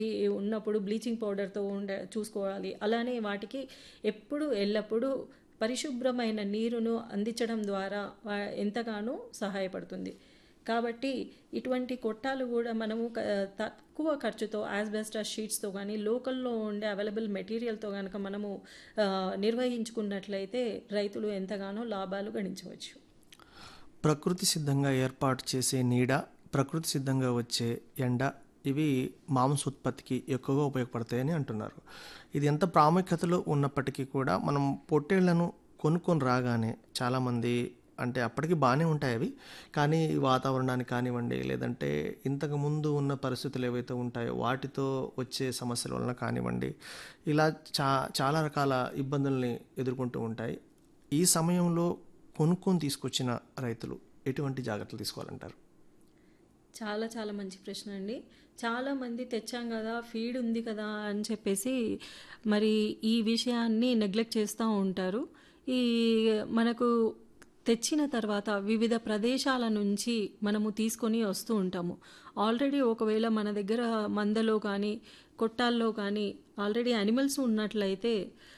ఉన్నప్పుడు బ్లీచింగ్ పౌడర్‌తో ఉండే చూసుకోవాలి. అలానే వాటికి ఎప్పుడు ఎల్లప్పుడూ పరిశుభ్రమైన నీరును అందించడం ద్వారా వా ఎంతగానో సహాయపడుతుంది. కాబట్టి ఇటువంటి కొట్టాలు గూడా మనము క తక్కువ ఖర్చుతో యాస్బెస్టాస్ షీట్స్‌తో గానీ, లోకల్‌లో ఉండే అవైలబుల్ మెటీరియల్‌తో గనక మనము ఆహ్, నిర్వహించుకున్నట్లయితే రైతులు ఎంతగానో లాభాలు గడించవచ్చు. ప్రకృతి సిద్ధంగా ఏర్పాటు చేసే నీడ, ప్రకృతి సిద్ధంగా వచ్చే ఎండ ఇవి మాంసోత్పత్తికి ఎక్కువగా ఉపయోగపడతాయని అంటున్నారు. ఇది ఎంత ప్రాముఖ్యతలో ఉన్నప్పటికీ కూడా మనం పొట్టేళ్లను కొనుక్కొని రాగానే చాలామంది అంటే అప్పటికి బానే ఉంటాయి అవి. కానీ వాతావరణానికి కానివ్వండి, లేదంటే ఇంతకుముందు ఉన్న పరిస్థితులు ఏవైతే ఉంటాయో వాటితో వచ్చే సమస్యల వలన కానివ్వండి, ఇలా చా చాలా రకాల ఇబ్బందుల్ని ఎదుర్కొంటూ ఉంటాయి. ఈ సమయంలో కొనుక్కొని తీసుకొచ్చిన రైతులు ఎటువంటి జాగ్రత్తలు తీసుకోవాలంటారు? చాలా చాలా మంచి ప్రశ్న అండి. చాలామంది తెచ్చాం గదా! ఫీడ్ ఉంది కదా! అని చెప్పేసి మరి ఈ విషయాన్ని నెగ్లెక్ట్ చేస్తా ఉంటారు. ఈ మనకు తెచ్చిన తర్వాత వివిధ ప్రదేశాల నుంచి మనము తీసుకొని వస్తూ ఉంటాము. ఆల్రెడీ ఒకవేళ మన దగ్గర మందలో కానీ, కొట్టాల్లో కానీ ఆల్రెడీ యానిమల్స్ ఉన్నట్లయితే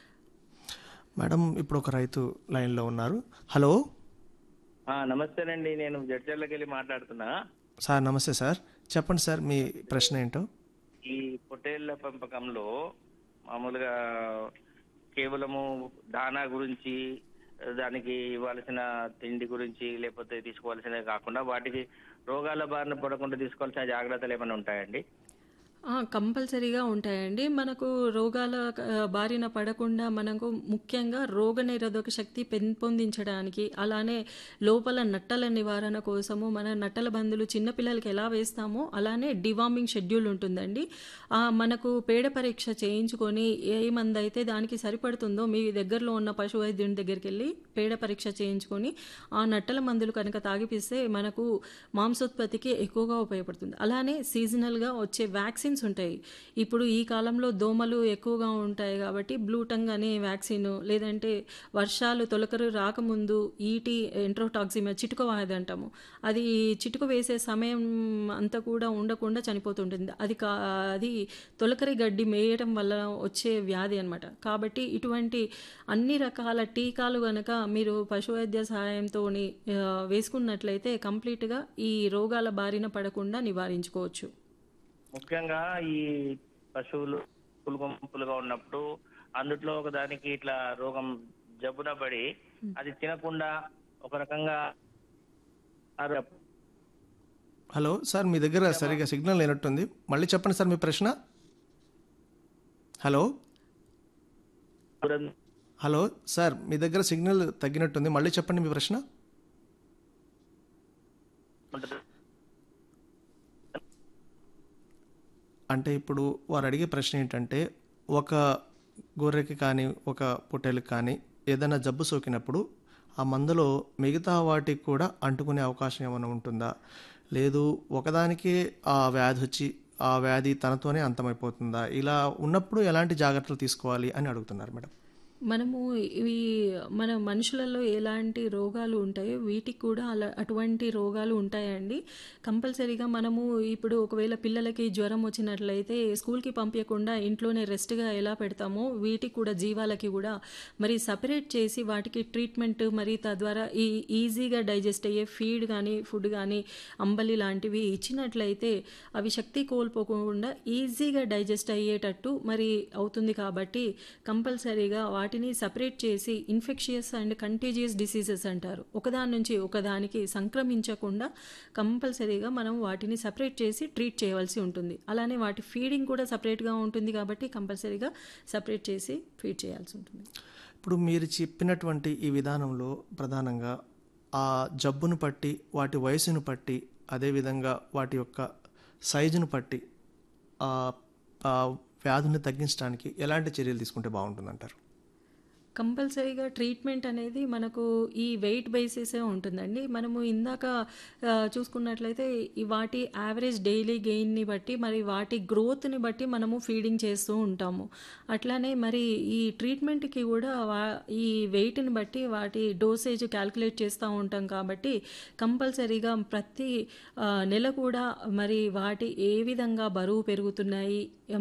మేడం ఇప్పుడు ఒక రైతు లైన్‌లో ఉన్నారు. హలో! ఆ, నమస్తేనండి నేను జడ్చర్లకెళ్ళి మాట్లాడుతున్నా సార్ నమస్తే సార్. చెప్పండి సార్ మీ ప్రశ్న ఏంటో? ఈ పొట్టేళ్ల పెంపకంలో మామూలుగా కేవలము దానా గురించి దానికి ఇవ్వాల్సిన తిండి గురించి లేకపోతే తీసుకోవాల్సినవి కాకుండా వాటికి రోగాల బారిన పడకుండా తీసుకోవాల్సిన జాగ్రత్తలు ఏమైనా ఉంటాయండి ఆ! కంపల్సరీగా ఉంటాయండి. మనకు రోగాల క బారిన పడకుండా మనకు ముఖ్యంగా రోగనిరోధక శక్తి పెంపొందించడానికి, అలానే లోపల నట్టల నివారణ కోసము మన నట్టల మందులు చిన్న పిల్లలకి ఎలా వేస్తామో అలానే డివార్మింగ్ షెడ్యూల్ ఉంటుందండి. ఆహ్, మనకు పేడ పరీక్ష చేయించుకొని ఏ మందైతే దానికి సరిపడుతుందో మీ దగ్గరలో ఉన్న పశు వైద్యుని దగ్గరికెళ్ళి పేడ పరీక్ష చేయించుకొని ఆ నట్టల మందులు కనుక తాగిపిస్తే మనకు మాంసోత్పత్తికి ఎక్కువగా ఉపయోగపడుతుంది. అలానే సీజనల్‌గా వచ్చే వ్యాక్సిన్స్ ఉంటాయి. ఇప్పుడు ఈ కాలంలో దోమలు ఎక్కువగా ఉంటాయి కాబట్టి బ్లూ టంగ్ అనే వ్యాక్సిన్ లేదంటే వర్షాలు తొలకరి రాకముందు ఈటీ ఎంట్రోటాక్సిమియా చిటుక వ్యాధి అంటాము. అది చిటుక వేసే సమయం అంతా కూడా ఉండకుండా చనిపోతుంటుంది. అది కా అది తొలకరి గడ్డి మేయడం వల్ల వచ్చే వ్యాధి అన్నమాట. కాబట్టి ఇటువంటి అన్ని రకాల టీకాలు గనక మీరు పశువైద్య సహాయంతోని ఆహ్, వేసుకున్నట్లయితే కంప్లీట్‌గా ఈ రోగాల బారిన పడకుండా నివారించుకోవచ్చు. ముఖ్యంగా ఈ పశువులు గుంపులు గుంపులుగా ఉన్నప్పుడు అందుట్లో ఒక దానికి ఇట్లా రోగం జబ్బున పడి అది తినకుండా ఒక రకంగా అర- హలో! సార్ మీ దగ్గర సరిగ్గా సిగ్నల్ లేనట్టుంది. మళ్ళీ చెప్పండి సార్ మీ ప్రశ్న? హలో! హలో! సార్ మీ దగ్గర సిగ్నల్ తగ్గినట్టుంది. మళ్ళీ చెప్పండి మీ ప్రశ్న? అంటే ఇప్పుడు వారు అడిగే ప్రశ్న ఏంటంటే ఒక గొర్రెకి కానీ, ఒక పొట్టేలుకి కానీ ఏదైనా జబ్బు సోకినప్పుడు ఆ మందులో మిగతా వాటికి కూడా అంటుకునే అవకాశం ఏమైనా ఉంటుందా? లేదు ఒకదానికే ఆ వ్యాధొచ్చి ఆ వ్యాధి తనతోనే అంతమైపోతుందా? ఇలా ఉన్నప్పుడు ఎలాంటి జాగ్రత్తలు తీసుకోవాలి అని అడుగుతున్నారు మేడం. మనము ఇవి మన మనుషులలో ఎలాంటి రోగాలు ఉంటాయో వీటికి కూడా అలా అటువంటి రోగాలు ఉంటాయండి. కంపల్సరీగా మనము ఇప్పుడు ఒకవేళ పిల్లలకి జ్వరం వచ్చినట్లయితే స్కూల్‌కి పంపియకుండా ఇంట్లోనే రెస్ట్‌గా ఎలా పెడతామో వీటికి కూడా జీవాలకి కూడా మరి సెపరేట్ చేసి వాటికి ట్రీట్మెంట్ మరి తద్వారా ఈ ఈజీగా డైజెస్ట్ అయ్యే ఫీడ్ గానీ, ఫుడ్ గానీ, అంబలి లాంటివి ఇచ్చినట్లయితే అవి శక్తి కోల్పోకుండా ఈజీగా డైజెస్ట్ అయ్యేటట్టు మరి అవుతుంది కాబట్టి కంపల్సరీగా వాటిని సెపరేట్ చేసి ఇన్ఫెక్షియస్ అండ్ కంటేజియస్ డిసీజెస్ అంటారు. ఒకదాని నుంచి ఒకదానికి సంక్రమించకుండా కంపల్సరీగా మనం వాటిని సెపరేట్ చేసి ట్రీట్ చేయవలసి ఉంటుంది. అలానే వాటి ఫీడింగ్ కూడా సెపరేట్‌గా ఉంటుంది కాబట్టి కంపల్సరీగా సెపరేట్ చేసి ఫీడ్ చేయాల్సి ఉంటుంది. ఇప్పుడు మీరు చెప్పినటువంటి ఈ విధానంలో ప్రధానంగా ఆ జబ్బును బట్టి, వాటి వయసును బట్టి, అదేవిధంగా వాటి యొక్క సైజును బట్టి ఆహ్, ఆ వ్యాధుల్ని తగ్గించడానికి ఎలాంటి చర్యలు తీసుకుంటే బావుంటుందంటారు? కంపల్సరీగా ట్రీట్మెంట్ అనేది మనకు ఈ వెయిట్ బేసిసే ఉంటుందండి మనము ఇందాక ఆ, చూసుకున్నట్లయితే ఈ వాటి యావరేజ్ డైలీ గెయిన్ని బట్టి మరి వాటి గ్రోత్ని బట్టి మనము ఫీడింగ్ చేస్తూ ఉంటాము అట్లానే మరి ఈ ట్రీట్మెంట్కి కూడా వా- ఈ వెయిట్ని బట్టి వాటి డోసేజ్ క్యాల్కులేట్ చేస్తూ ఉంటాం కాబట్టి కంపల్సరీగా ప్రతి ఆ, నెల కూడా మరి వాటి ఏ విధంగా బరువు పెరుగుతున్నాయి